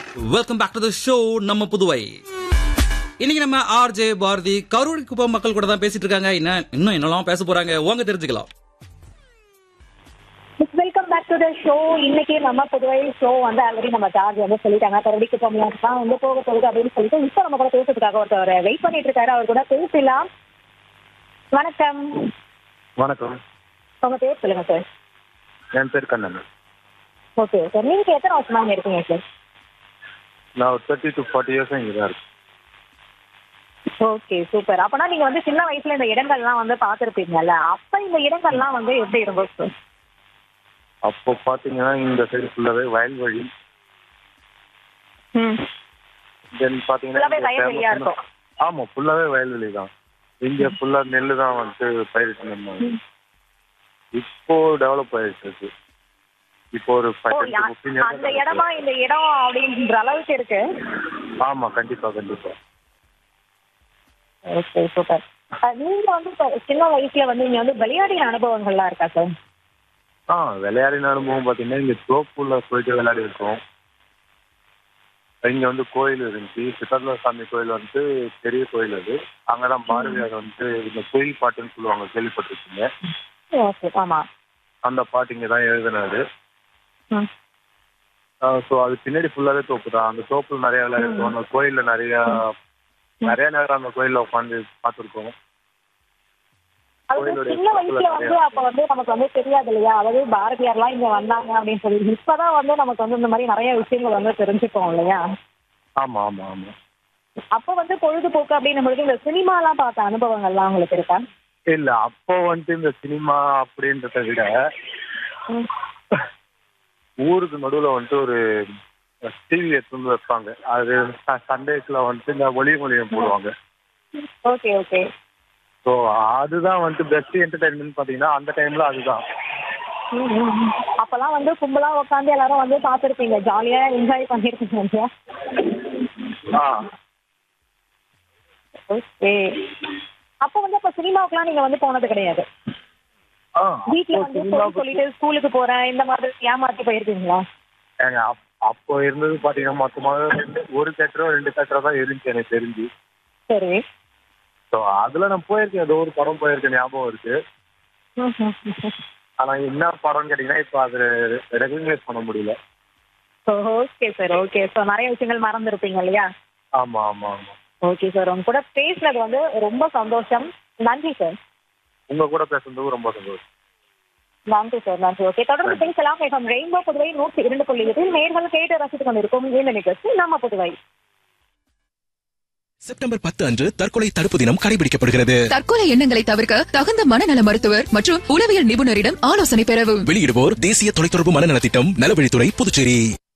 Welcome back to the show நம்ம புதுவை இன்னைக்கு நம்ம ஆர்ஜே பாரதி கரூர் குப்பம் மக்கள் கூட தான் பேசிட்டு இருக்காங்க என்ன இன்னும் என்னெல்லாம் பேச போறாங்க வாங்க தெரிஞ்சுக்கலாம் welcome back to the show இன்னைக்கு நம்ம புதுவை ஷோ வந்து ஆல்ரெடி நம்ம ஜார்ஜ் வந்து சொல்லிட்டாங்க கரடிக்கு போகலாம் தான் வந்து போக போகுது அப்படின்னு சொல்லிட்டு இப்போ நம்ம கூட பேசுறதுக்காக ஒருத்தர் வெயிட் பண்ணிட்டு இருக்காரு அவர் கூட பேசலாம் வணக்கம் வணக்கம் உங்க பேர் சொல்லுங்க சார் என் பேர் கண்ணன் ஓகே சார் நீங்க எத்தனை வருஷமா இங்க இருக்கீங்க சார் நான் ஒரு தேர்ட்டி டு ஃபார்ட்டி இயர்ஸ் இங்கே தான் இருக்கேன் ஓகே சூப்பர் அப்பனா நீங்க வந்து சின்ன வயசுல இந்த இடங்கள்லாம் வந்து பார்த்துருப்பீங்கல்ல அப்ப இந்த இடங்கள்லாம் வந்து எப்படி இருக்கும் சார் அப்போ பார்த்தீங்கன்னா இந்த சைடு ஃபுல்லாகவே வயல்வெளி ம் தென் பார்த்தீங்கன்னா ஃபுல்லாவே இங்க வயல்வெளியா famous ஆன- இருக்கும் ஆமா ஃபுல்லாகவே வயல்வெளி தான் இங்கே ஃபுல்லாக நெல் தான் வந்துட்டு பயிரிட்டு இருந்தாங்க இப்போ டெவலப் ஆயிடுச்சு அது. இப்போ ஒரு ஓ ஃபைவ் யா- அந்த இடமா இந்த இடம் அப்படின்ற அளவுக்கு இருக்கு ஆமா கண்டிப்பா கண்டிப்பா ஓகே சூப்பர் நீங்க வந்து இப்ப சின்ன வயசுல வந்து இங்க வந்து விளையாடின அனுபவங்கள்லாம் இருக்கா சார் ஆ விளையாடின அனுபவம் பார்த்தீங்கன்னா இங்கே தோப்புல போயிட்டு விளையாடி இருக்கோம் இங்க வந்து கோயில் இருந்துச்சு சித்தர்ல சாமி கோயில் வந்து பெரிய கோயில் அது அங்கதான் பாரதியார் வந்து இந்த கோயில் பாட்டுன்னு சொல்லுவாங்க கேள்விப்பட்டிருக்கீங்க ஓகே ஆமா அந்த பாட்டு இங்க தான் எழுதினாரு ம். ஸோ அது பின்னாடி ஃபுல்லாவே தோப்பு தான் அந்த தோப்புல நிறைய விளையாடிருக்கோம் அந்த கோயில்ல நிறைய நிறைய நேரம் அந்த கோயில்ல உட்காந்து பார்த்துருக்கோம் அது கோயிலுடைய சின்ன வயசுல பக்கத்துல வந்து அப்ப வந்து நமக்கு வந்து தெரியாது இல்லையா அதாவது பாரதியார்லாம் இங்க வந்தாங்க அப்படின்னு சொல்லி இப்பதான் வந்து நமக்கு வந்து இந்த மாதிரி நிறைய விஷயங்கள் வந்து தெரிஞ்சுப்போம் இல்லையா ஆமா ஆமா ஆமா அப்ப வந்து பொழுதுபோக்கு அப்படின்னு பொழுது இந்த சினிமாலாம் பார்த்த அனுபவங்கள்லாம் உங்களுக்கு இருக்கா இல்ல அப்போ வந்துட்டு இந்த சினிமா அப்படின்றத விட ம். ஊருக்கு நடுவுல வந்துட்டு ஒரு டிவி எடுத்து வந்து வைப்பாங்க அது சண்டேஸ்ல வந்துட்டு இந்த ஒளியும் ஒளியும் போடுவாங்க ஓகே ஓகே ஸோ அதுதான் வந்துட்டு பெஸ்ட் என்டர்டைன்மெண்ட் பாத்தீங்கன்னா அந்த டைம்ல அதுதான் ம், ம், ம். அப்பெல்லாம் வந்து கும்பலா உட்காந்து எல்லாரும் வந்து பார்த்திருப்பீங்க ஜாலியா என்ஜாய் பண்ணிருப்பீங்க இல்லையா ஆ ஓகே அப்ப வந்து அப்ப சினிமாவுக்குலாம் நீங்க வந்து போனது கிடையாது ஆ வீட்ல அப்போ வந்து சினிமா சொல்லி சொல்லிட்டு ஸ்கூலுக்கு போறேன் இந்த மாதிரி ஏமாத்தி போயிருக்கீங்களா ஏங்க அப்- அப்போ இருந்தது பாத்தீங்கன்னா மொத்தமாக ரெண்டு ஒரு தேட்டரோ ரெண்டு தேட்டரோ தான் இருந்துச்சு எனக்கு தெரிஞ்சு சரி ஸோ அதுல நான் போயிருக்கேன் ஏதோ ஒரு படம் போயிருக்கேன் ஞாபகம் இருக்கு ம், ம், ம். ஆனா என்ன படம்னு கேட்டீங்கன்னா இப்போ அது ரெகக்னைஸ் பண்ண முடியல ஓகே சார் ஓகே ஸோ நிறைய விஷயங்கள் மறந்துருப்பீங்க இல்லையா ஆமா ஆமா ஆமா ஓகே சார் உங்க கூட பேசுனது வந்து ரொம்ப சந்தோஷம் நன்றி சார் உங்க கூட பேசுனதுக்கு ரொம்ப சந்தோஷம் நன்றி சார் நன்றி ஓகே தொடர்ந்து பேசலாம் எஃப்எம் ரெயின்போ புதுவை நூற்றி இரண்டு புள்ளி எட்டில் நேர்கள் கேட்டு ரசித்துக் கொண்டிருக்கும் இந்த நிகழ்ச்சி நம்ம புதுவை செப்டம்பர் பத்து அன்று தற்கொலை தடுப்பு தினம் கடைபிடிக்கப்படுகிறது தற்கொலை எண்ணங்களை தவிர்க்க தகுந்த மனநல மருத்துவர் மற்றும் உளவியல் நிபுணரிடம் ஆலோசனை பெறவும் வெளியிடுவோர் தேசிய தொலைத்தொடர்பு மனநல திட்டம் நலவழித்துறை புதுச்சேரி